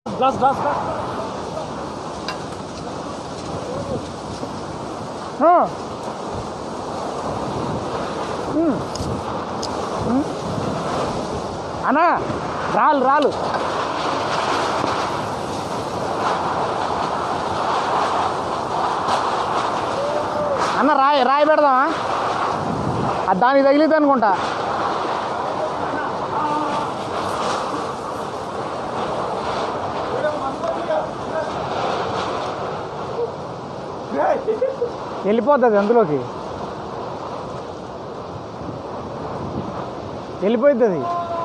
Glass glass glass ఆ. ఉమ్. ఉమ్. అన్నా రాలు రాలు అన్న రాయి రాయి పెడదామా అది దానికి తగిలిద్ది అనుకుంటా వెళ్ళిపోతుంది అందులోకి వెళ్ళిపోతుంది